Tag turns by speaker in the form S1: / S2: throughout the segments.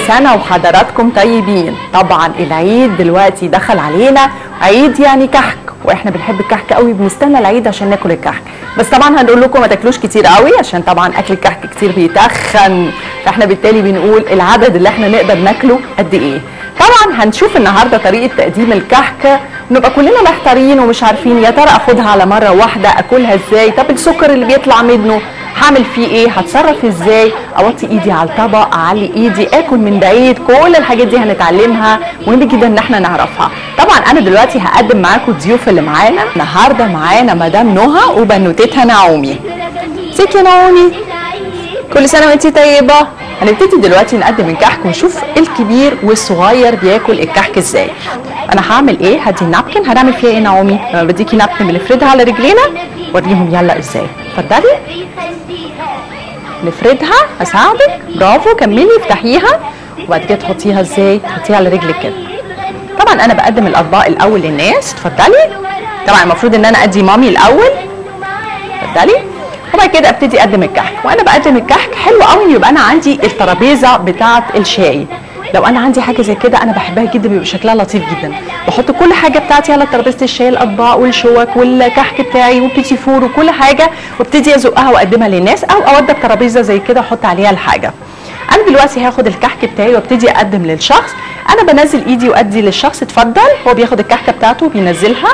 S1: سنة وحضراتكم طيبين طبعا العيد دلوقتي دخل علينا عيد يعني كحك واحنا بنحب الكحك قوي بنستنى العيد عشان ناكل الكحك بس طبعا هنقول لكم ما تاكلوش كتير قوي عشان طبعا اكل الكحك كتير بيتخن فاحنا بالتالي بنقول العدد اللي احنا نقدر ناكله قد ايه طبعا هنشوف النهارده طريقه تقديم الكحك نبقى كلنا محتارين ومش عارفين يا ترى اخدها على مره واحده اكلها ازاي طب السكر اللي بيطلع منه هعمل فيه ايه هتصرف ازاي اوطي ايدي على الطبق اعلي ايدي اكل من بعيد كل الحاجات دي هنتعلمها مهم جدا ان احنا نعرفها طبعا انا دلوقتي هقدم معاكم الضيوف اللي معانا النهارده معانا مدام نهى وبنوتتها نعومي ازيك يا نعومي كل سنه وانت طيبه هنبتدي دلوقتي نقدم الكحك ونشوف الكبير والصغير بياكل الكحك ازاي انا هعمل ايه هدي النابكن هنعمل فيها ايه يا نعومي لما بديكي نابكن بنفردها على رجلينا وريهم يلا ازاي اتفضلي نفردها هساعدك برافو كملي افتحيها وبعد كده تحطيها ازاي تحطيها على رجلك كده طبعا انا بقدم الاطباق الاول للناس اتفضلي طبعا المفروض ان انا ادي مامي الاول اتفضلي وبعد كده ابتدي اقدم الكحك وانا بقدم الكحك حلو قوي ان يبقى انا عندي الترابيزه بتاعه الشاي لو انا عندي حاجه زي كده انا بحبها جدا بيبقى شكلها لطيف جدا بحط كل حاجه بتاعتي على ترابيزه الشاي الاطباق والشوك والكحك بتاعي والبيتي فور وكل حاجه وابتدي ازقها واقدمها للناس او اوضب ترابيزه زي كده احط عليها الحاجه انا دلوقتي هاخد الكحك بتاعي وابتدي اقدم للشخص انا بنزل ايدي وادي للشخص اتفضل هو بياخد الكحكه بتاعته بينزلها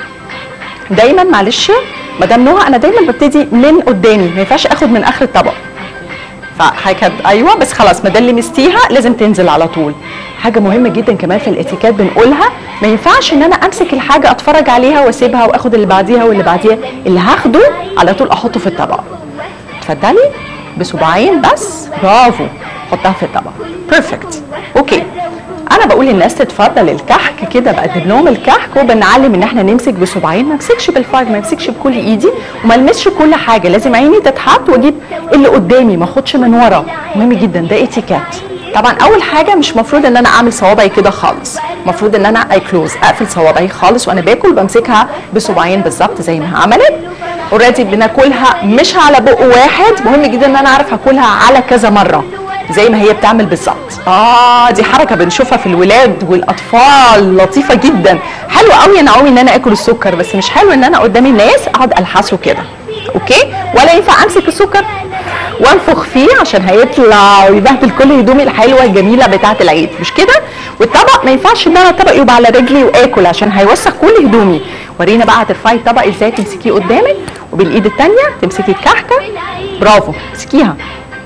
S1: دايما معلش مدام نهى انا دايما ببتدي من قدامي ما ينفعش اخد من اخر الطبق فهكذا ايوه بس خلاص ما دام لمستيها لازم تنزل على طول حاجه مهمه جدا كمان في الاتيكيت بنقولها ما ينفعش ان انا امسك الحاجه اتفرج عليها واسيبها واخد اللي بعديها واللي بعديها اللي هاخده على طول احطه في الطبق اتفضلي بصباعين بس برافو حطها في الطبق بيرفكت اوكي انا بقول للناس تتفضل الكحك كده بقدم لهم الكحك وبنعلم ان احنا نمسك بصباعين ما امسكش بالفايف ما امسكش بكل ايدي وما المسش كل حاجه لازم عيني تتحط واجيب اللي قدامي ما اخدش من ورا مهم جدا ده اتيكيت طبعا اول حاجه مش مفروض ان انا اعمل صوابعي كده خالص المفروض ان انا اي كلوز اقفل صوابعي خالص وانا باكل بمسكها بصباعين بالظبط زي ما عملت اوريدي بناكلها مش على بق واحد مهم جدا ان انا اعرف اكلها على كذا مره زي ما هي بتعمل بالظبط اه دي حركه بنشوفها في الولاد والاطفال لطيفه جدا حلو قوي يا نعومي ان انا اكل السكر بس مش حلو ان انا قدام الناس اقعد الحسه كده اوكي ولا ينفع امسك السكر وانفخ فيه عشان هيطلع ويبهدل كل هدومي الحلوه الجميله بتاعه العيد مش كده والطبق ما ينفعش ان انا الطبق يبقى على رجلي واكل عشان هيوسخ كل هدومي ورينا بقى هترفعي الطبق ازاي تمسكيه قدامك وبالايد الثانيه تمسكي الكحكه برافو امسكيها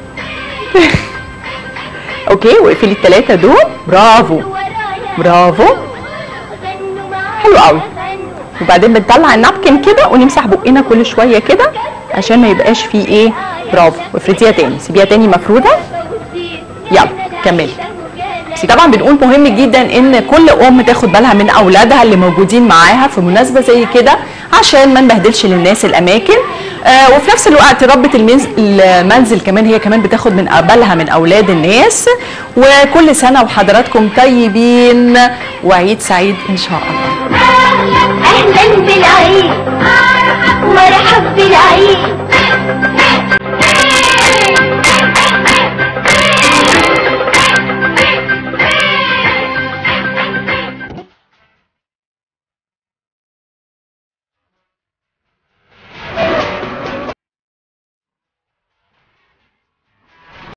S1: اوكي واقفلي الثلاثه دول برافو برافو حلو قوي وبعدين بنطلع النابكن كده ونمسح بقنا كل شويه كده عشان ما يبقاش فيه ايه برافو وافرديها تاني سيبيها تاني مفروده يلا كملي بس طبعا بنقول مهم جدا ان كل ام تاخد بالها من اولادها اللي موجودين معاها في مناسبه زي كده عشان ما نبهدلش للناس الاماكن آه وفي نفس الوقت ربة المنزل, المنزل كمان هي كمان بتاخد من بالها من اولاد الناس وكل سنه وحضراتكم طيبين وعيد سعيد ان شاء الله
S2: اهلا بالعيد